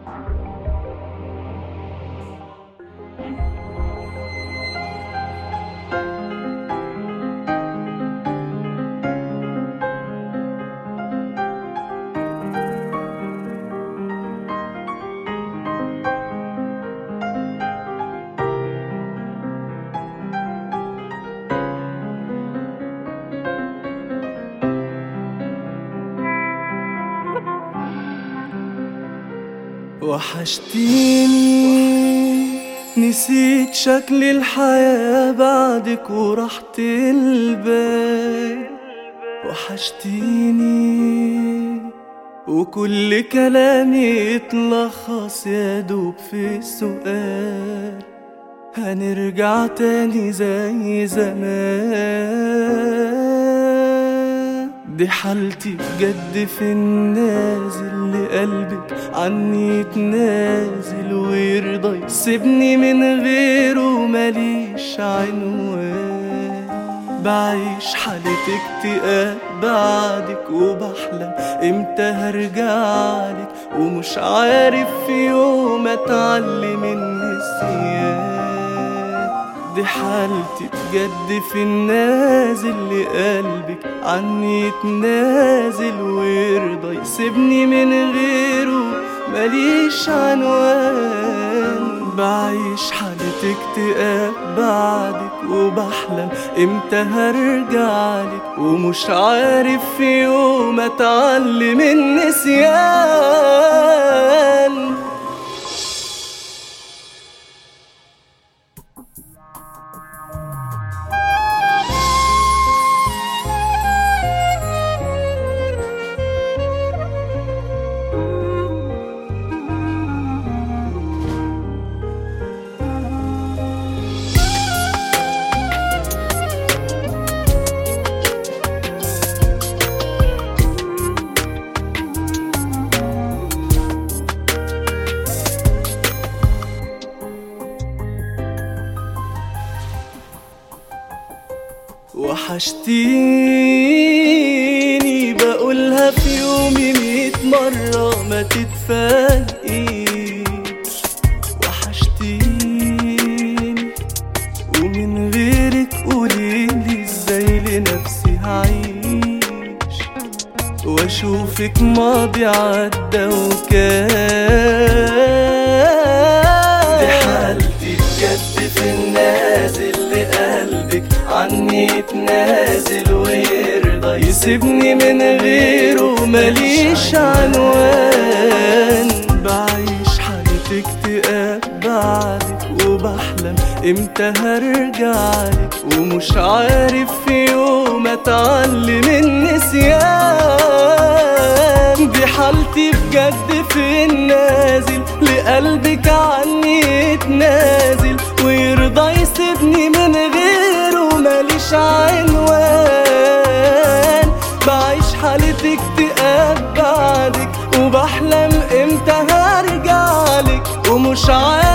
وحشتيني نسيت شكل الحياة بعدك ورحت البال وحشتيني وكل كلامي اتلخص يا دوب في سؤال هنرجع تاني زي زمان دي حالتي بجد في النازل لقلبك عني يتنازل ويرضى يسيبني من غيره ماليش عنوان بعيش حالة اكتئاب بعدك وبحلم امتى هرجعلك ومش عارف في يوم اتعلم النسيان دي حالتي بجد في النازل لقلبك عني يتنازل ويرضى يسيبني من غيره ماليش عنوان بعيش حالة اكتئاب بعدك وبحلم امتى هرجعلك ومش عارف في يوم اتعلم النسيان وحشتيني بقولها في يومي ميت مرة ما تتفاجئيش وحشتيني ومن غيرك قوليلي ازاي لنفسي هعيش واشوفك ماضي عدى وكان دي حالتي بجد في النازل لقلبك عني يتنازل ويرضى يسيبني من غيره ماليش عنوان بعيش حالة اكتئاب بعدك وبحلم امتى هرجعلك ومش عارف في يوم اتعلم النسيان دي حالتي بجد في النازل لقلبك عني يتنازل ويرضى يسيبني من غيره ماليش عنوان بعيش حالة اكتئاب بعدك وبحلم امتى هرجعلك ومش عارف